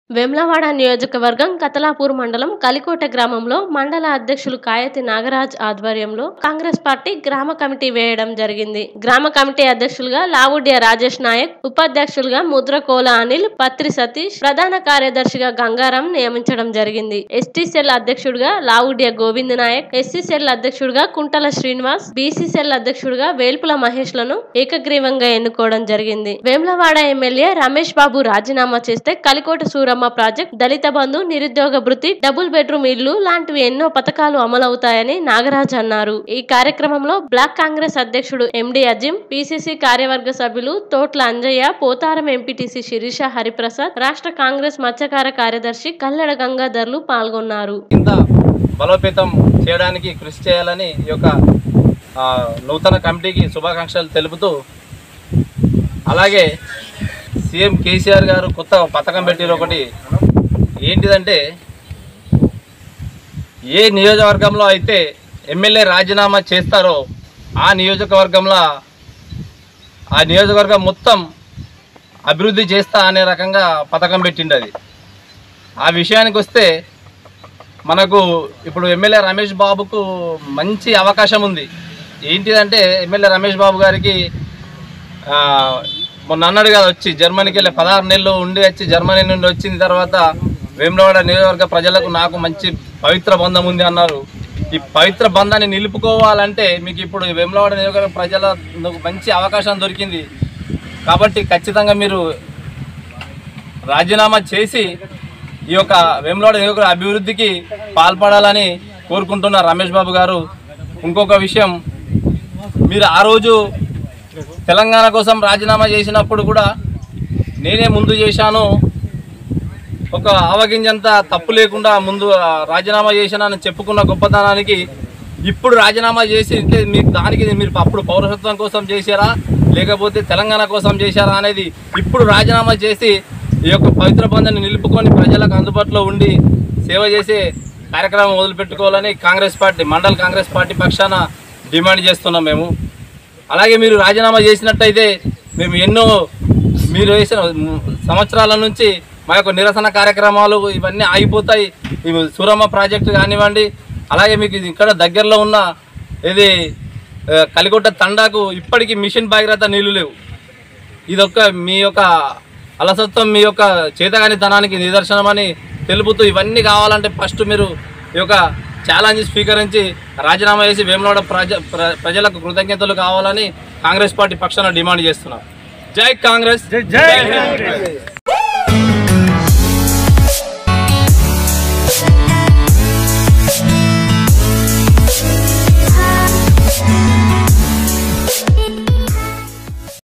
వేములవాడ నియోజకవర్గం కతలాపూర్ మండలం కలికోట గ్రామంలో మండల అధ్యక్షులు కాయతి నాగరాజ్ ఆధ్వర్యంలో కాంగ్రెస్ పార్టీ గ్రామ కమిటీ వేయడం జరిగింది గ్రామ కమిటీ అధ్యక్షులుగా లావుడ్య రాజేష్ నాయక్ ఉపాధ్యక్షులుగా ముద్రకోల అనిల్ పత్రి సతీష్ ప్రధాన కార్యదర్శిగా గంగారాం నియమించడం జరిగింది ఎస్టీ సెల్ అధ్యక్షుడిగా లావుడ్య గోవింద్ నాయక్ ఎస్సీ సెల్ అధ్యక్షుడిగా కుంటల శ్రీనివాస్ బీసీ సెల్ అధ్యక్షుడిగా వేల్పుల మహేష్ లను ఏకగ్రీవంగా ఎన్నుకోవడం జరిగింది వేములవాడ ఎమ్మెల్యే రమేష్ బాబు రాజీనామా చేస్తే కలికోట సూరమ్మ ప్రాజెక్ట్ దళిత బంధు నిరుద్యోగ భృతి డబుల్ బెడ్రూమ్ ఇల్లు లాంటివి ఎన్నో పథకాలు అమలవుతాయని నాగరాజ్ అన్నారు ఈ కార్యక్రమంలో బ్లాక్ కాంగ్రెస్ అధ్యక్షుడు ఎండి అజిం పిసిసి కార్యవర్గ సభ్యులు తోట్ల అంజయ్య పోతారం ఎంపీటీసీ శిరీష హరిప్రసాద్ రాష్ట్ర కాంగ్రెస్ మత్స్యకార కార్యదర్శి కల్లెడ గంగాధర్లు పాల్గొన్నారు కింద బలోపేతం చేయడానికి కృషి చేయాలని ఈ యొక్క ఆ, నూతన కమిటీకి శుభాకాంక్షలు తెలుపుతూ అలాగే సీఎం కేసీఆర్ గారు కొత్త పథకం పెట్టిన ఒకటి ఏంటిదంటే ఏ నియోజకవర్గంలో అయితే ఎమ్మెల్యే రాజీనామా చేస్తారో ఆ నియోజకవర్గంలో ఆ నియోజకవర్గం మొత్తం అభివృద్ధి చేస్తా అనే రకంగా పథకం పెట్టిండు అది ఆ విషయానికి వస్తే మనకు ఇప్పుడు ఎమ్మెల్యే రమేష్ బాబుకు మంచి అవకాశం ఉంది ఏంటిదంటే ఎమ్మెల్యే రమేష్ బాబు గారికి ఆ, మొన్న అన్నాడు కదా వచ్చి జర్మనీకి వెళ్ళి పదహారు నెలలు ఉండి వచ్చి జర్మనీ నుండి వచ్చిన తర్వాత వేములవాడ నియోజకవర్గ ప్రజలకు నాకు మంచి పవిత్ర బంధం ఉంది అన్నారు ఈ పవిత్ర బంధాన్ని నిలుపుకోవాలంటే మీకు ఇప్పుడు వేములవాడ నియోజకవర్గ ప్రజలకు మంచి అవకాశం దొరికింది కాబట్టి ఖచ్చితంగా మీరు రాజీనామా చేసి ఈ యొక్క వేములవాడ నియోజకవర్గ అభివృద్ధికి పాల్పడాలని కోరుకుంటున్న రమేష్ బాబు గారు ఇంకొక విషయం మీరు ఆ రోజు తెలంగాణ కోసం రాజీనామా చేసినప్పుడు కూడా నేనే ముందు చేశాను ఒక ఆవగింజంత తప్పు లేకుండా ముందు ఆ, రాజీనామా చేశానని చెప్పుకున్న గొప్పతనానికి ఇప్పుడు రాజీనామా చేసి ఇంకే మీకు దానికి మీరు అప్పుడు పౌరసత్వం కోసం చేశారా లేకపోతే తెలంగాణ కోసం చేశారా అనేది ఇప్పుడు రాజీనామా చేసి ఈ యొక్క పవిత్ర బంధాన్ని నిలుపుకొని ప్రజలకు అందుబాటులో ఉండి సేవ చేసే కార్యక్రమం మొదలుపెట్టుకోవాలని కాంగ్రెస్ పార్టీ మండల కాంగ్రెస్ పార్టీ పక్షాన డిమాండ్ చేస్తున్నాం మేము అలాగే మీరు రాజీనామా చేసినట్టయితే మేము ఎన్నో మీరు వేసిన సంవత్సరాల నుంచి మా యొక్క నిరసన కార్యక్రమాలు ఇవన్నీ ఆగిపోతాయి ఇవి సూరమ్మ ప్రాజెక్టు కానివ్వండి అలాగే మీకు ఇది ఇక్కడ దగ్గరలో ఉన్న ఇది ఆ, కలిగొట్ట తండాకు ఇప్పటికీ మిషన్ భాగీరథ నీళ్లు లేవు ఇదొక్క మీ యొక్క అలసత్వం మీ యొక్క చేతగానితనానికి నిదర్శనమని తెలుపుతూ ఇవన్నీ కావాలంటే ఫస్ట్ మీరు ఈ యొక్క ఛాలెంజ్ స్వీకరించి రాజీనామా చేసి వేములవాడ ప్రజ ప్ర- ప్రజలకు కృతజ్ఞతలు కావాలని కాంగ్రెస్ పార్టీ పక్షాన డిమాండ్ చేస్తున్నాం జై కాంగ్రెస్ జై కాంగ్రెస్